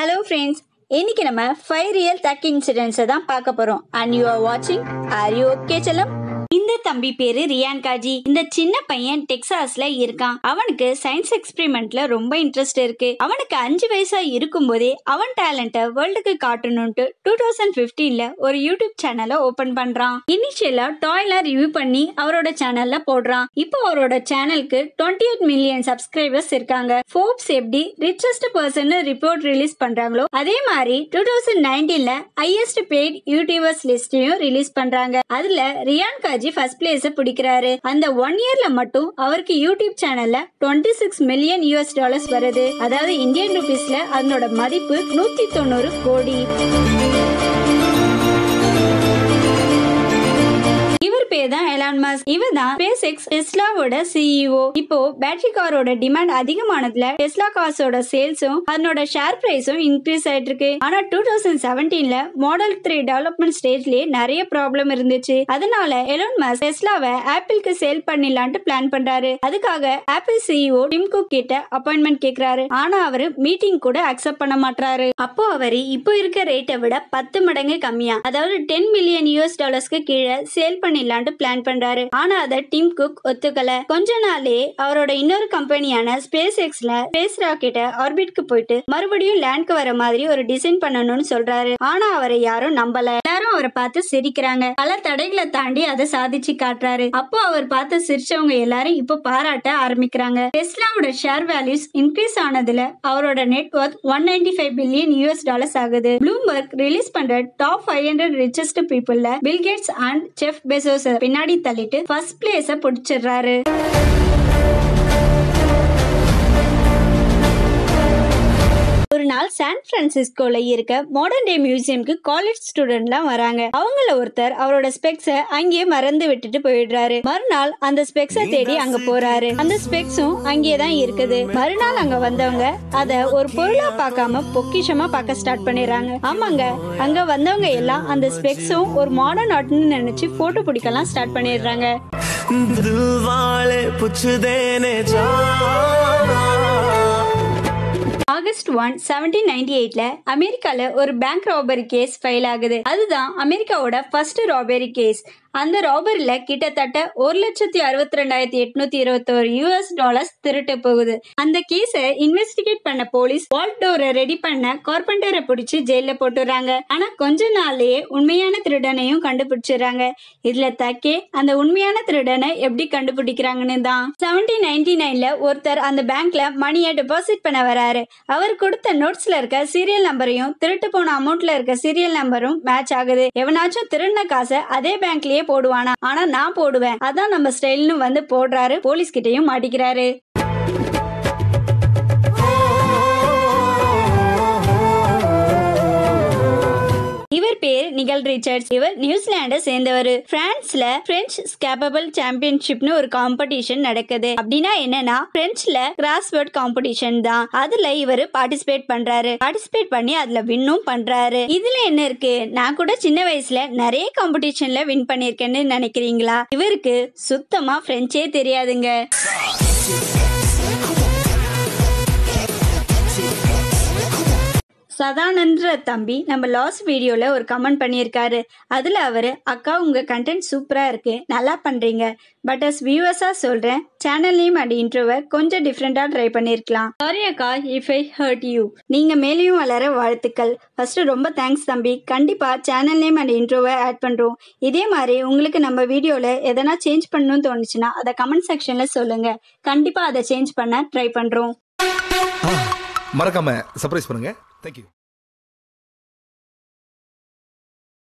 hello friends இன்னைக்கு நம்ம five real டக் இன்சிடென்ட்ஸை தான் பார்க்க போறோம் அண்ட் யூ ஆர் வாட்சிங் ஆர் யூ ஓகே செல்லம் இந்த தம்பி பேரு ரியான் காஜி இந்த சின்ன பையன் டெக்சாஸ்ல இருக்கான் அவனுக்கு சயின்ஸ் எக்ஸ்பெரிமெண்ட்ல ரொம்ப இன்ட்ரெஸ்ட் இருக்கு அவனுக்கு அஞ்சு வயசா இருக்கும்போதே அவன் டேலண்ட்டை வேர்ல்டுக்கு காட்டணும்ட்டு டூ தௌசண்ட் பிப்டீன்ல ஒரு யூடியூப் சேனலை ஓபன் பண்றான் இனிஷியலா டாய்லாம் ரிவ்யூ பண்ணி அவரோட சேனல்ல போடுறான் இப்போ அவரோட சேனலுக்கு டுவெண்ட்டி எயிட் மில்லியன் சப்ஸ்கிரைபர்ஸ் இருக்காங்க ஃபோர்ப்ஸ் எப்படி ரிச்சஸ்ட் பர்சன் ரிப்போர்ட் ரிலீஸ் பண்றாங்களோ அதே மாதிரி டூ தௌசண்ட் நைன்டீன்ல ஹையஸ்ட் பெய்ட் யூடியூபர்ஸ் லிஸ்டையும் ரிலீஸ் பண்றாங்க அதுல ரியான் காஜி ஃபர்ஸ்ட் பிளேஸ் பிடிக்கிறாரு அந்த ஒன் இயர்ல மட்டும் அவருக்கு யூடியூப் சேனல்ல twenty six million US dollars வருது அதாவது இந்தியன் ருபீஸ்ல அதனோட மதிப்பு நூத்தி தொண்ணூறு கோடி இவர் பேர் தான் எலான் மஸ்க் இவர் தான் ஸ்பேஸ் எக்ஸ் டெஸ்லாவோட சிஇஓ இப்போ பேட்டரி காரோட டிமாண்ட் அதிகமானதுல டெஸ்லா கார்ஸோட சேல்ஸும் அதனோட ஷேர் பிரைஸும் இன்க்ரீஸ் ஆயிட்டு இருக்கு ஆனா டூ தௌசண்ட் செவன்டீன்ல மாடல் த்ரீ டெவலப்மெண்ட் ஸ்டேஜ்லயே நிறைய ப்ராப்ளம் இருந்துச்சு அதனால எலான் மஸ்க் டெஸ்லாவை ஆப்பிளுக்கு சேல் பண்ணிடலான்ட்டு பிளான் பண்றாரு அதுக்காக ஆப்பிள் சிஇஓ டிம் குக் கிட்ட அப்பாயின்மெண்ட் கேக்குறாரு ஆனா அவரு மீட்டிங் கூட அக்செப்ட் பண்ண மாட்டாரு அப்போ அவரு இப்போ இருக்க ரேட்டை விட பத்து மடங்கு கம்மியா அதாவது டென் மில்லியன் யூஎஸ் டாலர்ஸ்க்கு கீழே சேல் பண்ணிடலான்ட்டு பிளான் பண்றாரு ஆனா அதை டிம் குக் ஒத்துக்கல கொஞ்ச நாளே அவரோட இன்னொரு கம்பெனியான ஸ்பேஸ் எக்ஸ்ல ஸ்பேஸ் ராக்கெட்டை ஆர்பிட்க்கு போயிட்டு மறுபடியும் லேண்ட்க்கு வர மாதிரி ஒரு டிசைன் பண்ணணும்னு சொல்றாரு ஆனா அவரை யாரும் நம்பல எல்லாரும் அவரை பார்த்து சிரிக்கிறாங்க பல தடைகளை தாண்டி அதை சாதிச்சு காட்டுறாரு அப்போ அவர் பார்த்து சிரிச்சவங்க எல்லாரும் இப்போ பாராட்ட ஆரம்பிக்கிறாங்க டெஸ்லாவோட ஷேர் வேல்யூஸ் இன்க்ரீஸ் ஆனதுல அவரோட net worth one ninety five billion US dollars ஆகுது ப்ளூம்பர்க் ரிலீஸ் பண்ற டாப் ஃபைவ் ஹண்ட்ரட் ரிச்சஸ்ட் பீப்புள்ல Bill Gates and Jeff Bezos பின்னாடி தள்ளிட்டு ஃபர்ஸ்ட் பிளேஸ பிடிச்சிடுறாரு ஒரு நாள் சான் பிரான்சிஸ்கோல இருக்க மாடர்ன் டே மியூசியம்க்கு காலேஜ் ஸ்டூடெண்ட்லாம் வராங்க அவங்கள ஒருத்தர் அவரோட ஸ்பெக்ஸ அங்கேயே மறந்து விட்டுட்டு போயிடுறாரு மறுநாள் அந்த ஸ்பெக்ஸ தேடி அங்க போறாரு அந்த ஸ்பெக்ஸும் அங்கேயே தான் இருக்குது மறுநாள் அங்க வந்தவங்க அத ஒரு பொருளா பார்க்காம பொக்கிஷமா பார்க்க ஸ்டார்ட் பண்ணிடுறாங்க ஆமாங்க அங்க வந்தவங்க எல்லாம் அந்த ஸ்பெக்ஸும் ஒரு மாடர்ன் ஆர்ட்னு நினைச்சு போட்டோ பிடிக்கலாம் ஸ்டார்ட் பண்ணிடுறாங்க दिल वाले पुछ देने जाना ஆகஸ்ட் ஒன் செவன்டீன் நைன்டி எயிட்ல அமெரிக்கால ஒரு பேங்க் ராபரி கேஸ் ஃபைல் ஆகுது அதுதான் அமெரிக்காவோட ஃபர்ஸ்ட் ராபரி கேஸ் அந்த ராபரியில கிட்டத்தட்ட ஒரு லட்சத்தி அறுபத்தி ரெண்டாயிரத்தி எட்நூத்தி இருபத்தோரு யூஎஸ் டாலர்ஸ் திருட்டு போகுது அந்த கேஸை இன்வெஸ்டிகேட் பண்ண போலீஸ் வால்ட் டோரை ரெடி பண்ண கார்பெண்டரை பிடிச்சி ஜெயில போட்டுறாங்க ஆனா கொஞ்ச நாள்லயே உண்மையான திருடனையும் கண்டுபிடிச்சிடுறாங்க இதுல தக்கே அந்த உண்மையான திருடனை எப்படி கண்டுபிடிக்கிறாங்கன்னு தான் செவன்டீன் நைன்டி நைன்ல ஒருத்தர் அந்த பேங்க்ல மணியை டெபாசிட் பண்ண வராரு அவர் கொடுத்த நோட்ஸ்ல இருக்க சீரியல் நம்பரையும் திருட்டு போன அமௌண்ட்ல இருக்க சீரியல் நம்பரும் மேட்ச் ஆகுது எவனாச்சும் திருடின காசை அதே பேங்க்லயே போடுவானா ஆனா நான் போடுவேன் அதான் நம்ம ஸ்டைல்னு வந்து போடுறாரு போலீஸ் கிட்டயும் மாட்டிக்கிறாரு இவர் பேர் நிகல் ரிச்சர்ட்ஸ் இவர் நியூசிலாண்டை சேர்ந்தவர் பிரான்ஸ்ல பிரெஞ்சு ஸ்கேப்பபிள் சாம்பியன்ஷிப்னு ஒரு காம்படிஷன் நடக்குது அப்படின்னா என்னன்னா பிரெஞ்சுல கிராஸ்வேர்ட் காம்படிஷன் தான் அதுல இவர் பார்ட்டிசிபேட் பண்றாரு பார்ட்டிசிபேட் பண்ணி அதுல வின்னும் பண்றாரு இதுல என்ன இருக்கு நான் கூட சின்ன வயசுல நிறைய காம்படிஷன்ல வின் பண்ணிருக்கேன்னு நினைக்கிறீங்களா இவருக்கு சுத்தமா பிரெஞ்சே தெரியாதுங்க சதானந்திர தம்பி நம்ம லாஸ்ட் வீடியோவில் ஒரு கமெண்ட் பண்ணியிருக்காரு அதில் அவர் அக்கா உங்கள் கண்டென்ட் சூப்பராக இருக்குது நல்லா பண்ணுறீங்க பட் அஸ் வியூவர்ஸாக சொல்கிறேன் சேனல் நேம் அண்ட் இன்ட்ரோவை கொஞ்சம் டிஃப்ரெண்ட்டாக ட்ரை பண்ணியிருக்கலாம் சாரி அக்கா இஃப் ஐ ஹர்ட் யூ நீங்கள் மேலேயும் வளர வாழ்த்துக்கள் ஃபஸ்ட்டு ரொம்ப தேங்க்ஸ் தம்பி கண்டிப்பாக சேனல் நேம் அண்ட் இன்ட்ரோவை ஆட் பண்ணுறோம் இதே மாதிரி உங்களுக்கு நம்ம வீடியோவில் எதனா சேஞ்ச் பண்ணணும்னு தோணுச்சுன்னா அதை கமெண்ட் செக்ஷனில் சொல்லுங்கள் கண்டிப்பாக அதை சேஞ்ச் பண்ண ட்ரை பண்ணுறோம் மறக்காம சர்ப்ரைஸ் பண்ணுங்க தேங்க்யூ